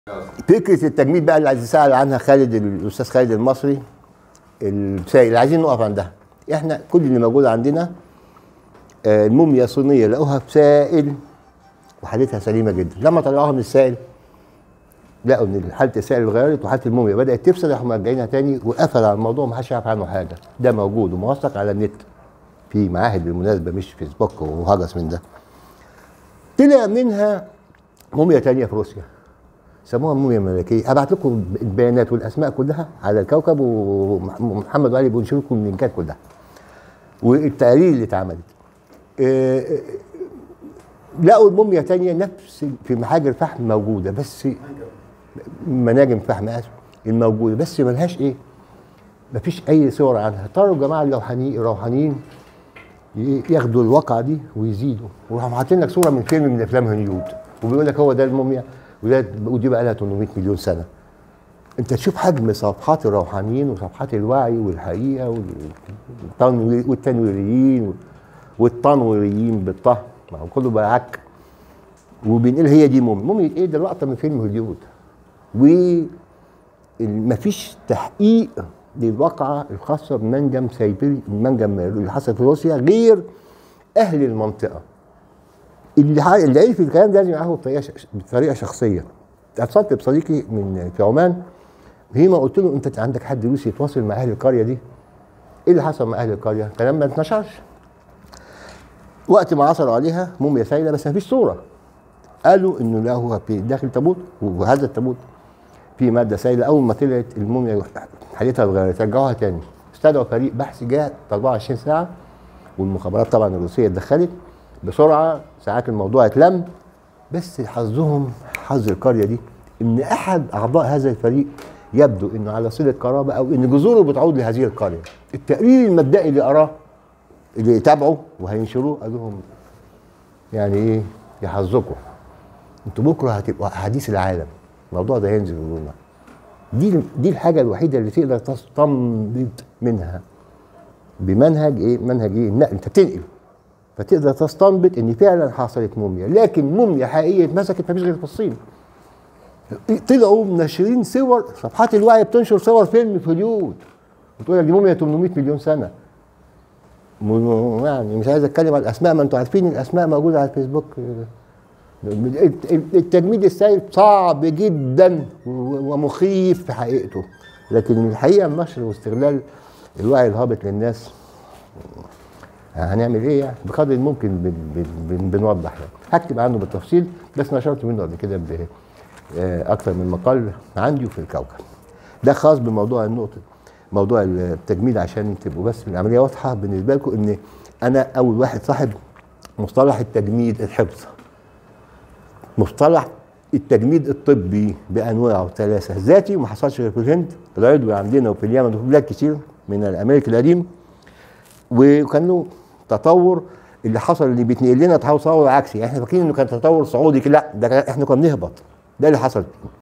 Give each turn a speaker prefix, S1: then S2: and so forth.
S1: فكره التجميد بقى اللي عايز يسال عنها خالد الاستاذ خالد المصري السائل اللي عايزين نقف عندها احنا كل اللي موجود عندنا آه، الموميا صينيه لقوها في سائل وحالتها سليمه جدا لما طلعوها من السائل لقوا ان حاله السائل اتغيرت وحاله الموميا بدات تفسد راحوا مرجعينها تاني وقفل على الموضوع ما حدش يعرف عنه حاجه ده موجود وموثق على النت في معاهد بالمناسبه مش فيسبوك وهجس من ده طلع منها موميا تانية في روسيا سموها موميا ملكيه ابعت لكم البيانات والاسماء كلها على الكوكب ومحمد علي بينشر لكم اللينكات كلها والتقارير اللي اتعملت آه، آه، لقوا الموميا تانية نفس في محاجر فحم موجوده بس مناجم فحم اسف الموجوده بس ملهاش ايه مفيش اي صور عنها اضطروا الجماعه الروحانيين الروحانيين ي- ياخدوا الواقعه دي ويزيدوا وراحوا حاطين لك صوره من فيلم من افلام هوليوود وبيقول لك هو ده الموميا وده ودي بقى لها 800 مليون سنه انت تشوف حجم صفحات الروحانيين وصفحات الوعي والحقيقه والتنوي- والتنويريين والتنويريين بالطه ما هو كله بقى عك وبينقل هي دي موميا موميا ايه ده لقطه من فيلم هوليوود ومفيش تحقيق للواقعه الخاصه بمنجم سيبيري المنجم اللي حصل في روسيا غير اهل المنطقه اللي ح- اللي عرف الكلام ده لازم يعرفه بطريقه ش- بطريقه شخصيه اتصلت بصديقي من في عمان هيما قلت له انت عندك حد روسي يتواصل مع اهل القريه دي ايه اللي حصل مع اهل القريه الكلام ما اتنشرش وقت ما عثروا عليها موميا سايله بس ما فيش صوره قالوا انه لا هو في داخل تابوت وهذا التابوت في ماده سائله اول ما طلعت الموميا حالتها اتغيرت رجعوها تاني استدعوا فريق بحث جاء 24 ساعه والمخابرات طبعا الروسيه اتدخلت بسرعه ساعات الموضوع اتلم بس حظهم حظ القريه دي ان احد اعضاء هذا الفريق يبدو انه على صله قرابه او ان جذوره بتعود لهذه القريه التقرير المبدئي اللي قراه اللي تابعه وهينشروه قال لهم يعني ايه يحظكم انتوا بكره هتبقوا حديث العالم الموضوع ده هينزل لنا دي دي الحاجه الوحيده اللي تقدر تستنبط منها بمنهج ايه منهج ايه لا انت بتنقل فتقدر تستنبط ان فعلا حصلت موميا لكن موميا حقيقيه اتمسكت مفيش غير في الصين طلعوا منشرين صور صفحات الوعي بتنشر صور فيلم في هوليوود بتقول لك دي موميا 800 مليون سنه م- يعني مش عايز اتكلم على الاسماء ما انتوا عارفين الاسماء موجوده على الفيسبوك التجميد السائل صعب جدا و- ومخيف في حقيقته لكن الحقيقه النشر واستغلال الوعي الهابط للناس هنعمل ايه يعني بقدر الممكن بن بن بن بنوضح يعني هكتب عنه بالتفصيل بس نشرت منه قبل كده ب- آه، اكتر من مقال عندي وفي الكوكب ده خاص بموضوع النقطه موضوع التجميد عشان تبقوا بس العمليه واضحه بالنسبه لكم ان انا اول واحد صاحب مصطلح التجميد الحفظ مصطلح التجميد الطبي بانواعه ثلاثه ذاتي وما حصلش غير في الهند العضوي عندنا وفي اليمن وفي بلاد كتير من الامريكا القديم وكان له تطور اللي حصل اللي بيتنقل لنا تطور عكسي احنا فاكرين انه كان تطور صعودي كده لا ده كان- احنا كنا بنهبط ده اللي حصل